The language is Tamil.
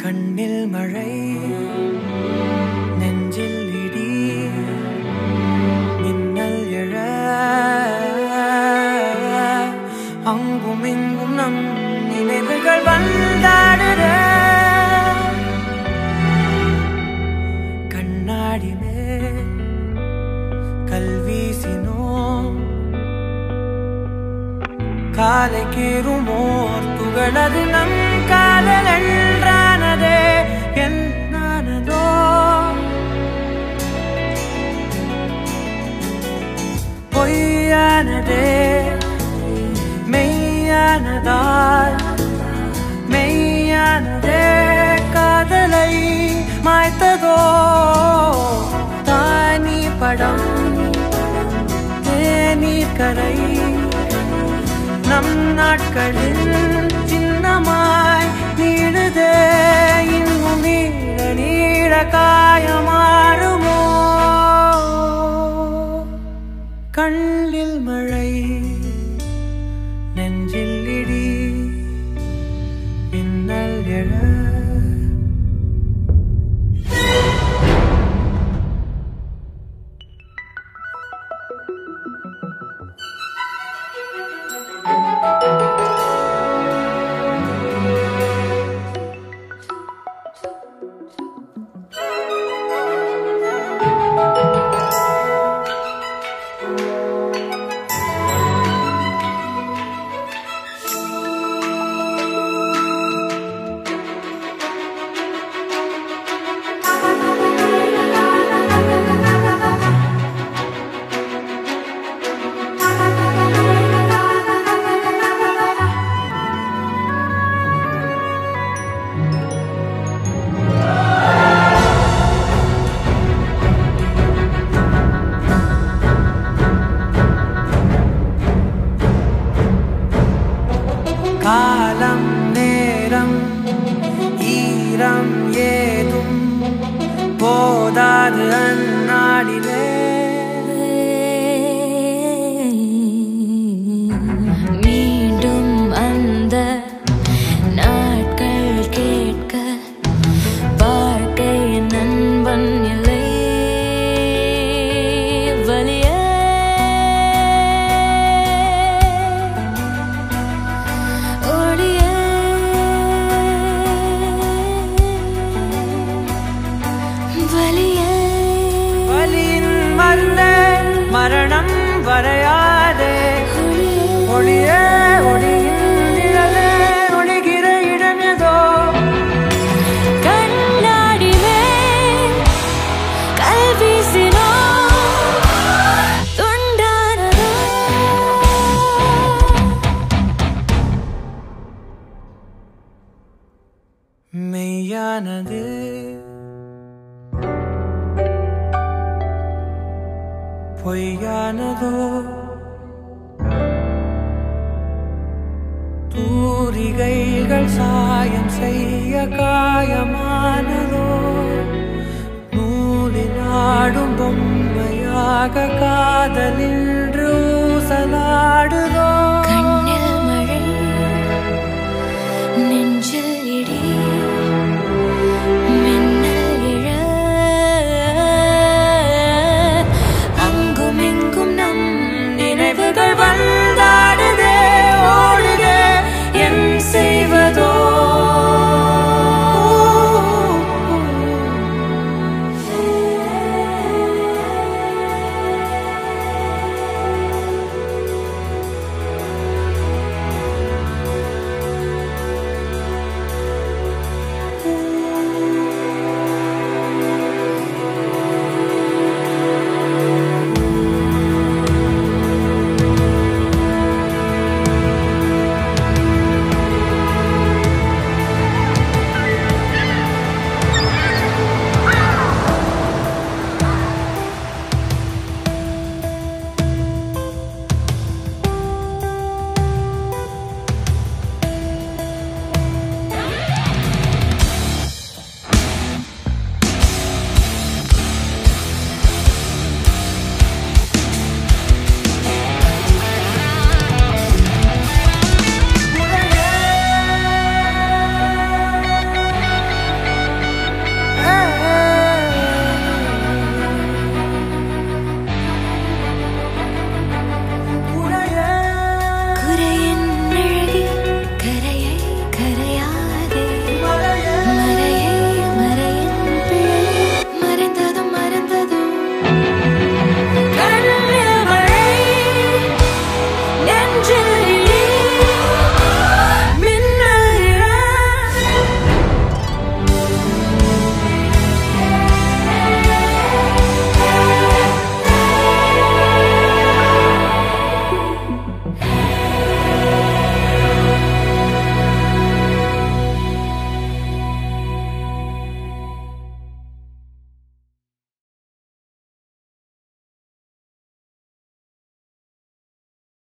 கண்ணில் மழை நெஞ்சில் இடி மின்னல் எழ அங்கும் இங்கும் நம் நினைவுகள் வந்தாடுற கண்ணாடி மேல் கல்வீசினோம் காலை கீறுமோர் துகளது நம் காதல் என்றானதே என்னானதோ பொய்யானதே மெய்யானதால் மெய்யானதே காதலை மாய்த்ததோ தானி படம் தேநீர் கரை நம் நாட்களில் சின்னமாய் நீடுதே இன்னும் நீட நீட காயமாறுமோ கண்ணில் மழை நெஞ்சில் இடி மின்னல் எழ காலம் நேரம் ஈரம் ஏதும் போதாது அந்நாடிலே மீண்டும் அந்த நாட்கள் கேட்க வாழ்க்கை நண்பன் இல்லை வலியே ஒளியே வலியே வலியின் மருந்தே மரணம் வரையாதே ஒளியே ஒளியின் நிழலே ஒளிகிற இடம் ஏதோ கண்ணாடி மேல் கல் வீசினோம் துண்டானதோ மெய்யானது பொய்யானதோ தூரிகைகள் சாயம் செய்ய காயமானதோ நூலினாடும் பொம்மையாக காதலின்று ஊசலாடுதோ